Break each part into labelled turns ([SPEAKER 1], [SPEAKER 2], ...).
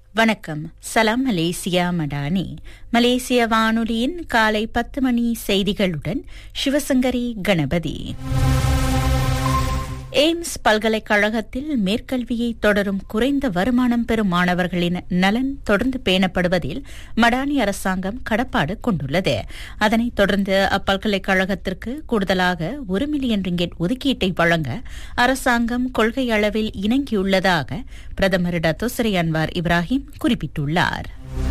[SPEAKER 1] வணக்கம் சலாம் மலேசியா மடானி மலேசிய வானொலியின் காலை பத்து மணி செய்திகளுடன் சிவசங்கரி கணபதி எய்ம்ஸ் பல்கலைக்கழகத்தில் மேற்கல்வியை தொடரும் குறைந்த வருமானம் பெறும் மாணவர்களின் நலன் தொடர்ந்து பேணப்படுவதில் மடானி அரசாங்கம் கடப்பாடு கொண்டுள்ளது அதனைத் தொடர்ந்து அப்பல்கலைக்கழகத்திற்கு கூடுதலாக ஒரு மில்லியன் ரிங்கெட் ஒதுக்கீட்டை வழங்க அரசாங்கம் கொள்கை அளவில் இணங்கியுள்ளதாக பிரதமர் டத்தோசரி அன்வார் இப்ராஹிம் குறிப்பிட்டுள்ளார்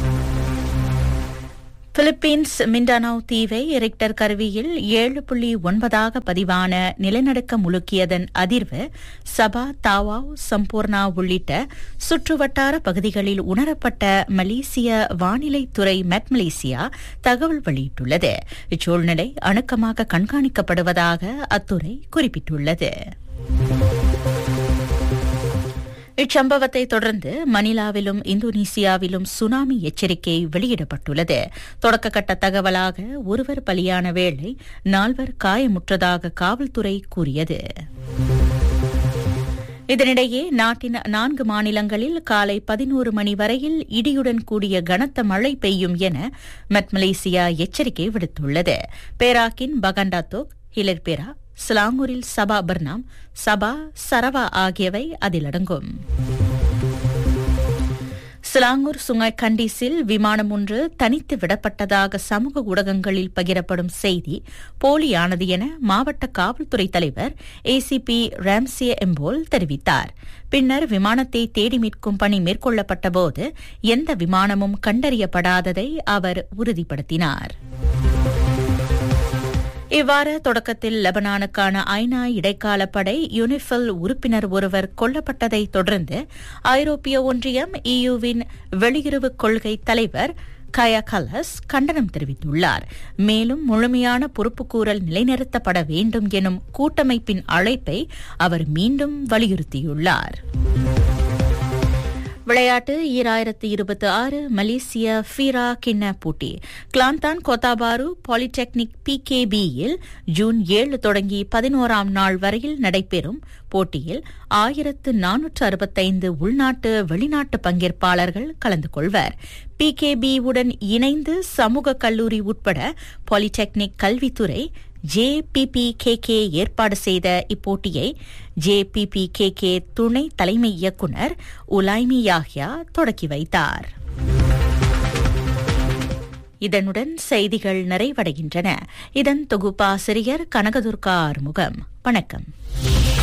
[SPEAKER 1] பிலிப்பீன்ஸ் மிண்டானோ தீவை ரிக்டர் கருவியில் ஏழு புள்ளி ஒன்பதாக பதிவான நிலநடுக்கம் முழுக்கியதன் அதிர்வு சபா தாவாவ் சம்பூர்ணா உள்ளிட்ட சுற்றுவட்டார பகுதிகளில் உணரப்பட்ட மலேசிய வானிலைத்துறை மெட் மலேசியா தகவல் வெளியிட்டுள்ளது இச்சூழ்நிலை அணுக்கமாக கண்காணிக்கப்படுவதாக அத்துறை குறிப்பிட்டுள்ளது இச்சம்பவத்தை தொடர்ந்து மணிலாவிலும் இந்தோனேசியாவிலும் சுனாமி எச்சரிக்கை வெளியிடப்பட்டுள்ளது தொடக்கக்கட்ட தகவலாக ஒருவர் பலியான வேளை நால்வர் காயமுற்றதாக காவல்துறை கூறியது இதனிடையே நாட்டின் நான்கு மாநிலங்களில் காலை பதினோரு மணி வரையில் இடியுடன் கூடிய கனத்த மழை பெய்யும் என மெட் மலேசியா எச்சரிக்கை விடுத்துள்ளது பேராக்கின் பகண்டாத்தோக் ஹிலர்பெரா ஸ்லாங்கூரில் சபா பர்னாம் சபா சரவா ஆகியவை அதில் அடங்கும் சிலாங்கூர் சுங்காய் கண்டீஸில் விமானம் ஒன்று தனித்து விடப்பட்டதாக சமூக ஊடகங்களில் பகிரப்படும் செய்தி போலியானது என மாவட்ட காவல்துறை தலைவர் ஏசிபி ராம்சிய எம்போல் தெரிவித்தார் பின்னர் விமானத்தை தேடி மீட்கும் பணி மேற்கொள்ளப்பட்டபோது எந்த விமானமும் கண்டறியப்படாததை அவர் உறுதிப்படுத்தினார் இவ்வாறு தொடக்கத்தில் லெபனானுக்கான ஐநா இடைக்கால படை யுனிஃபில் உறுப்பினர் ஒருவர் கொல்லப்பட்டதை தொடர்ந்து ஐரோப்பிய ஒன்றியம் இயுவின் வெளியுறவு கொள்கை தலைவர் கயா கலஸ் கண்டனம் தெரிவித்துள்ளார் மேலும் முழுமையான பொறுப்புக்கூறல் நிலைநிறுத்தப்பட வேண்டும் எனும் கூட்டமைப்பின் அழைப்பை அவர் மீண்டும் வலியுறுத்தியுள்ளார் விளையாட்டு ஈராயிரத்து இருபத்தி ஆறு மலேசிய ஃபீரா கிண்ண போட்டி கிளாந்தான் கோத்தாபாரு பாலிடெக்னிக் பிகேபியில் ஜூன் ஏழு தொடங்கி பதினோராம் நாள் வரையில் நடைபெறும் போட்டியில் ஆயிரத்து நானூற்று அறுபத்தைந்து உள்நாட்டு வெளிநாட்டு பங்கேற்பாளர்கள் கலந்து கொள்வர் பிகேபி உடன் இணைந்து சமூக கல்லூரி உட்பட பாலிடெக்னிக் கல்வித்துறை ஜேபிபிகேகே ஏற்பாடு செய்த இப்போட்டியை ஜேபிபிகேகே துணை தலைமை இயக்குநர் உலாய்மி யாஹ்யா தொடக்கி வைத்தார் இதனுடன் செய்திகள் நிறைவடைகின்றன இதன் தொகுப்பாசிரியர் கனகதுர்கா ஆறுமுகம் வணக்கம்